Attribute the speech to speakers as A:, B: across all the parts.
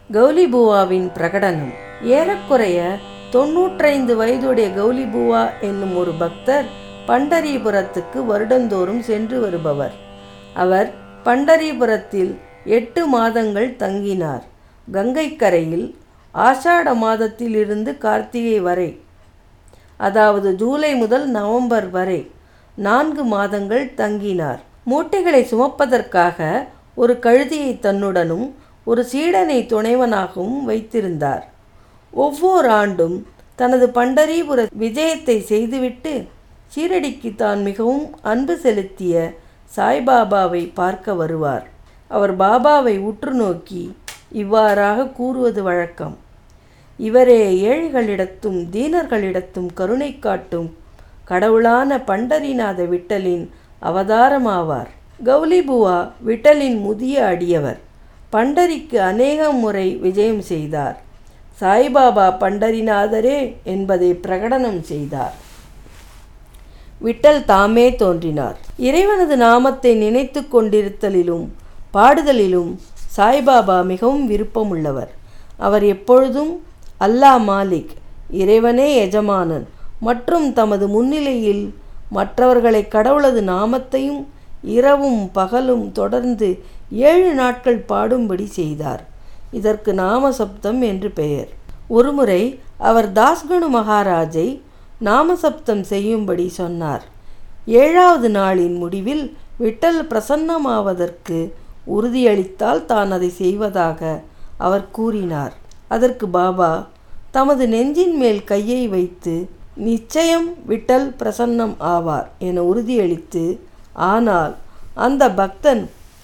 A: கௌலிபுவாவின் பிரகடனம் ஏறக்குறைய தொன்னூற்றைந்து வயதுடைய கௌலிபுவா என்னும் ஒரு பக்தர் பண்டரிபுரத்துக்கு வருடந்தோறும் சென்று வருபவர் அவர் பண்டரிபுரத்தில் எட்டு மாதங்கள் தங்கினார் கங்கைக்கரையில் ஆஷாட மாதத்திலிருந்து கார்த்திகை வரை அதாவது ஜூலை முதல் நவம்பர் வரை நான்கு மாதங்கள் தங்கினார் மூட்டைகளை சுமப்பதற்காக ஒரு கழுதியை தன்னுடனும் ஒரு சீடனை துணைவனாகவும் வைத்திருந்தார் ஒவ்வொரு ஆண்டும் தனது பண்டரிபுர விஜயத்தை செய்துவிட்டு சீரடிக்கு தான் மிகவும் அன்பு செலுத்திய சாய்பாபாவை பார்க்க வருவார் அவர் பாபாவை உற்று நோக்கி இவ்வாறாக கூறுவது வழக்கம் இவரே ஏழைகளிடத்தும் தீனர்களிடத்தும் கருணை காட்டும் கடவுளான பண்டரிநாத விட்டலின் அவதாரமாவார் கௌலிபுவா விட்டலின் முதிய அடியவர் பண்டரிக்கு அநேக முறை விஜயம் செய்தார் சாய்பாபா பண்டரிநாதரே என்பதை பிரகடனம் செய்தார் விட்டல் தாமே தோன்றினார் இறைவனது நாமத்தை நினைத்து கொண்டிருத்தலிலும் பாடுதலிலும் சாய்பாபா மிகவும் விருப்பமுள்ளவர் அவர் எப்பொழுதும் அல்லாஹ் மாலிக் இறைவனே எஜமானன் மற்றும் தமது முன்னிலையில் மற்றவர்களை கடவுளது நாமத்தையும் இரவும் பகலும் தொடர்ந்து ஏழு நாட்கள் பாடும்படி செய்தார் இதற்கு நாம சப்தம் என்று பெயர் ஒருமுறை அவர் தாஸ்கனு மகாராஜை நாமசப்தம் செய்யும்படி சொன்னார் ஏழாவது நாளின் முடிவில் விட்டல் பிரசன்னமாவதற்கு உறுதியளித்தால் தான் அதை செய்வதாக அவர் கூறினார் அதற்கு பாபா தமது நெஞ்சின் மேல் கையை வைத்து நிச்சயம் விட்டல் பிரசன்னம் ஆவார் என உறுதியளித்து ஆனால் அந்த பக்தன்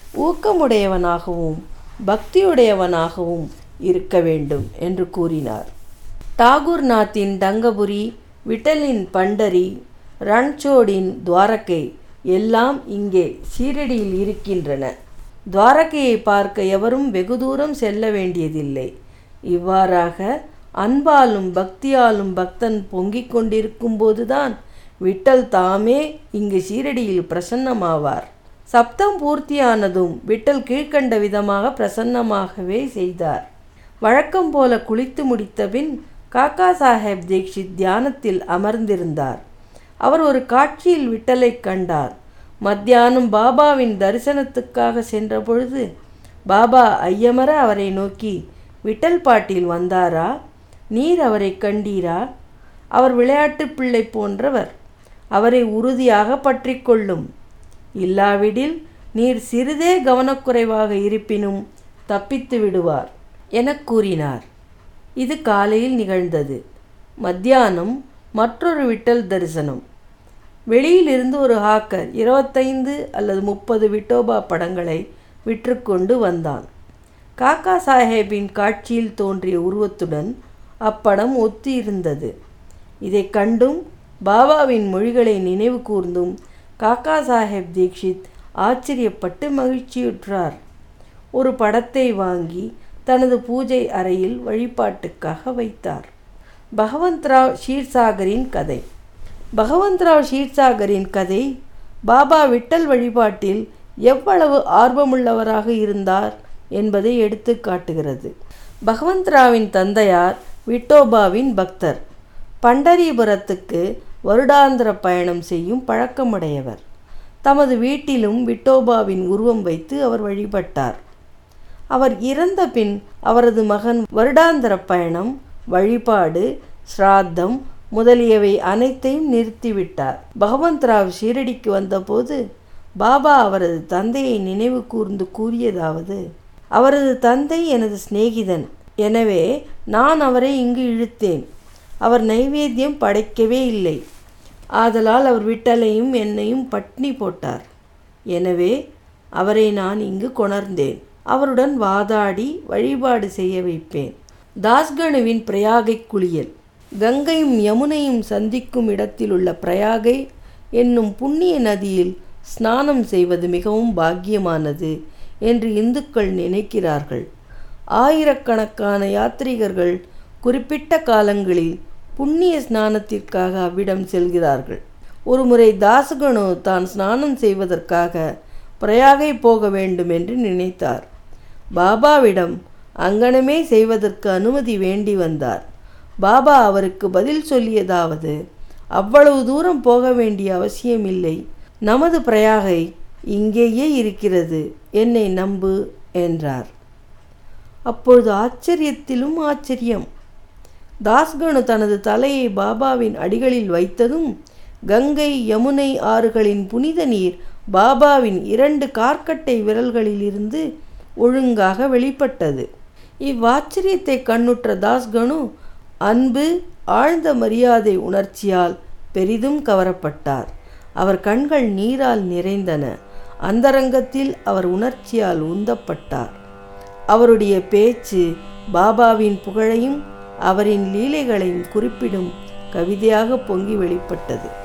A: ஊக்கமுடையவனாகவும் பக்தியுடையவனாகவும் இருக்க வேண்டும் என்று கூறினார் டாகூர்நாத்தின் டங்கபுரி விட்டலின் பண்டரி ரன்சோடின் துவாரகை எல்லாம் இங்கே சீரடியில் இருக்கின்றன துவாரகையை பார்க்க எவரும் வெகு தூரம் செல்ல வேண்டியதில்லை இவ்வாறாக அன்பாலும் பக்தியாலும் பக்தன் பொங்கிக் கொண்டிருக்கும் போதுதான் விட்டல் தாமே இங்கு சீரடியில் பிரசன்னமாவார் சப்தம் பூர்த்தியானதும் விட்டல் கீழ்க்கண்ட விதமாக பிரசன்னமாகவே செய்தார் வழக்கம் போல குளித்து முடித்தபின் காக்கா சாஹேப் தீக்ஷித் தியானத்தில் அமர்ந்திருந்தார் அவர் ஒரு காட்சியில் விட்டலை கண்டார் மத்தியானம் பாபாவின் தரிசனத்துக்காக சென்றபொழுது பாபா ஐயமர அவரை நோக்கி விட்டல் பாட்டில் வந்தாரா நீர் அவரை கண்டீரா அவர் விளையாட்டு பிள்ளை போன்றவர் அவரை உறுதியாக பற்றி கொள்ளும் இல்லாவிடில் நீர் சிறிதே கவனக்குறைவாக இருப்பினும் தப்பித்து விடுவார் எனக் கூறினார் இது காலையில் நிகழ்ந்தது மத்தியானம் மற்றொரு விட்டல் தரிசனம் வெளியிலிருந்து ஒரு ஹாக்கர் இருபத்தைந்து அல்லது முப்பது விட்டோபா படங்களை விற்றுக்கொண்டு வந்தான் காக்கா சாஹேபின் காட்சியில் தோன்றிய உருவத்துடன் அப்படம் ஒத்து இருந்தது இதை கண்டும் பாபாவின் மொழிகளை நினைவு கூர்ந்தும் காக்கா சாஹேப் தீக்ஷித் ஆச்சரியப்பட்டு மகிழ்ச்சியுற்றார் ஒரு படத்தை வாங்கி தனது பூஜை அறையில் வழிபாட்டுக்காக வைத்தார் பகவந்த்ராவ் ஷீர்சாகரின் கதை பகவந்த்ராவ் ஷீர்சாகரின் கதை பாபா விட்டல் வழிபாட்டில் எவ்வளவு ஆர்வமுள்ளவராக இருந்தார் என்பதை எடுத்து காட்டுகிறது பகவந்த்ராவின் தந்தையார் விட்டோபாவின் பக்தர் பண்டரிபுரத்துக்கு வருடாந்திர பயணம் செய்யும் பழக்கமுடையவர் தமது வீட்டிலும் விட்டோபாவின் உருவம் வைத்து அவர் வழிபட்டார் அவர் இறந்த பின் அவரது மகன் வருடாந்திர பயணம் வழிபாடு ஸ்ராத்தம் முதலியவை அனைத்தையும் நிறுத்திவிட்டார் பகவந்த்ராவ் ஷீரடிக்கு வந்தபோது பாபா அவரது தந்தையை நினைவு கூர்ந்து கூறியதாவது அவரது தந்தை எனது சிநேகிதன் எனவே நான் அவரை இங்கு இழுத்தேன் அவர் நைவேத்தியம் படைக்கவே இல்லை ஆதலால் அவர் விட்டலையும் என்னையும் பட்னி போட்டார் எனவே அவரை நான் இங்கு கொணர்ந்தேன் அவருடன் வாதாடி வழிபாடு செய்ய வைப்பேன் தாஸ்கனுவின் பிரயாகை குளியல் கங்கையும் யமுனையும் சந்திக்கும் இடத்திலுள்ள பிரயாகை என்னும் புண்ணிய நதியில் ஸ்நானம் செய்வது மிகவும் பாக்கியமானது என்று இந்துக்கள் நினைக்கிறார்கள் ஆயிரக்கணக்கான யாத்ரீகர்கள் குறிப்பிட்ட காலங்களில் புண்ணிய ஸ்நானத்திற்காக அவ்விடம் செல்கிறார்கள் ஒருமுறை தாசகனு தான் ஸ்நானம் செய்வதற்காக பிரயாகை போக வேண்டும் என்று நினைத்தார் பாபாவிடம் அங்கனமே செய்வதற்கு அனுமதி வேண்டி வந்தார் பாபா அவருக்கு பதில் சொல்லியதாவது அவ்வளவு தூரம் போக வேண்டிய அவசியமில்லை நமது பிரயாகை இங்கேயே இருக்கிறது என்னை நம்பு என்றார் அப்பொழுது ஆச்சரியத்திலும் ஆச்சரியம் தாஸ்கனு தனது தலையை பாபாவின் அடிகளில் வைத்ததும் கங்கை யமுனை ஆறுகளின் புனித நீர் பாபாவின் இரண்டு கார்க்கட்டை விரல்களிலிருந்து ஒழுங்காக வெளிப்பட்டது இவ்வாச்சரியத்தை கண்ணுற்ற தாஸ்கனு அன்பு ஆழ்ந்த மரியாதை உணர்ச்சியால் பெரிதும் கவரப்பட்டார் அவர் கண்கள் நீரால் நிறைந்தன அந்தரங்கத்தில் அவர் உணர்ச்சியால் உந்தப்பட்டார் அவருடைய பேச்சு பாபாவின் புகழையும் அவரின் லீலைகளையும் குறிப்பிடும் கவிதையாக பொங்கி வெளிப்பட்டது